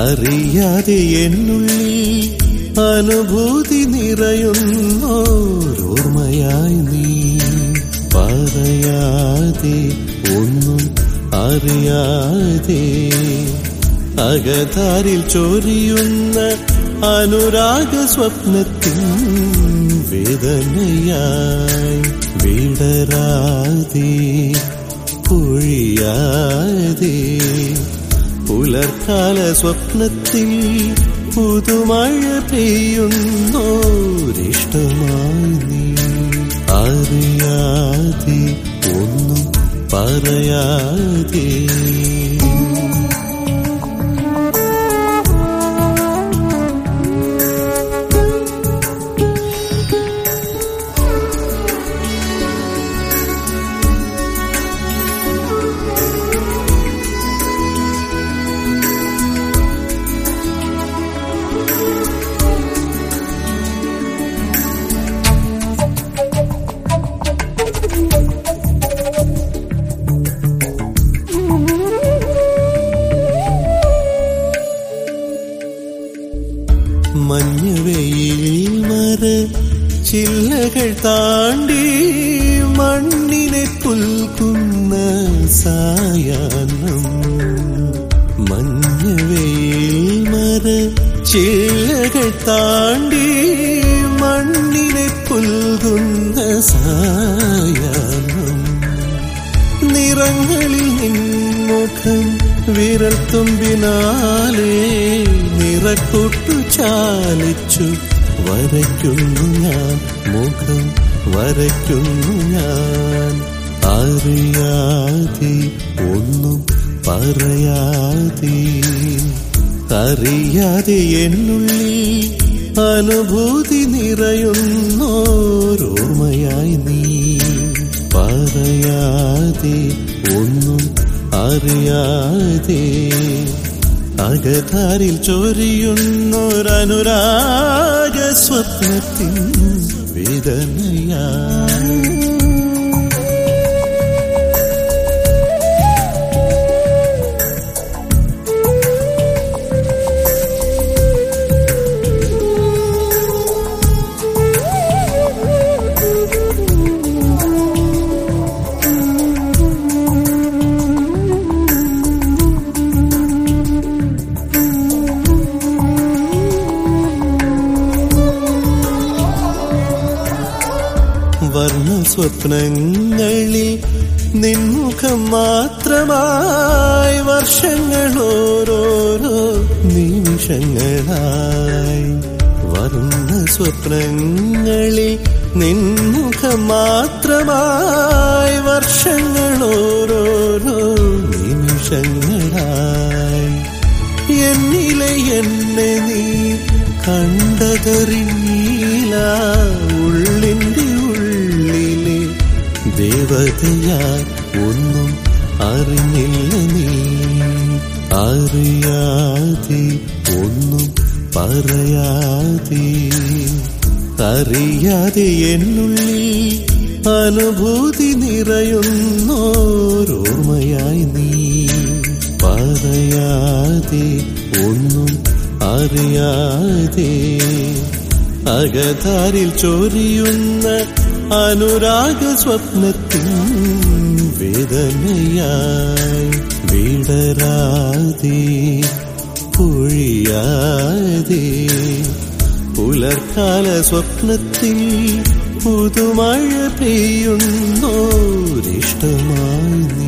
അറിയാതെ എന്നുള്ളിൽ അനുഭൂതി നിറയുന്നോരോർമ്മയായി നീ പറയാതെ ഒന്നും അറിയാതെ അകതാരിൽ ചൊരിയുന്ന അനുരാഗ സ്വപ്നത്തിൻ വേദനയായി വിടരാതെ പൊഴിയാതെ പുലർക്കാല സ്വപ്നത്തിൽ പുതുമഴ പെയ്യുന്നോരിഷ്ടമായി നീ അറിയാതെ ഒന്നും പറയാതെ മഞ്ഞവെയിൽ മര ചില്ലകൾ താണ്ടി മണ്ണിനെ പുൽക്കുന്ന സായാഹ്നം മഞ്ഞവെയിൽ മര ചില്ലകൾ താണ്ടി മണ്ണിനെ പുൽകുന്ന സായാഹ്നം നിറങ്ങളിൽ നിൻമുഖം വിരൽ തുമ്പിനാലേ നിറക്കൂട്ടു ചാലിച്ചു വരയ്ക്കുന്നു ഞാൻ മുഖം വരയ്ക്കുന്നു ഞാൻ അറിയാതെ ഒന്നും പറയാതെ അറിയാതെ എന്നുള്ളിൽ അനുഭൂതി നിറയുന്നോരോർമ്മയായി നീ പറയാതെ ഒന്നും അറിയാതെ അകതാരിൽ ചൊരിയുന്നൊരനുരാഗ സ്വപ്നത്തിൻ വേദനയായി വർണ്ണ സ്വപ്നങ്ങളിൽ നിൻമുഖം മാത്രമായി വർഷങ്ങൾ ഓരോരോ നിമിഷങ്ങളായി വർണ്ണ സ്വപ്നങ്ങളിൽ നിൻമുഖം മാത്രമായി വർഷങ്ങൾ ഓരോരോ നിമിഷങ്ങളായി എന്നിലെ എന്നെ നീ കണ്ടതറിഞ്ഞില്ല ഉള്ളിൻ്റെ ഉള്ളിലെ ദേവതയായി ഒന്നും അറിഞ്ഞില്ല നീ അറിയാതെ ഒന്നും പറയാതെ അറിയാതെ എന്നുള്ളിൽ അനുഭൂതി നിറയുന്നോരോർമ്മയായി നീ പറയാതെ ഒന്നും അറിയാതെ അകതാരിൽ ചൊരിയുന്ന അനുരാഗ സ്വപ്നത്തിൻ വേദനയായി വിടരാതെ പൊഴിയാതെ പുലർക്കാല സ്വപ്നത്തിൽ പുതുമഴ പെയ്യുന്നോരിഷ്ടമായി നീ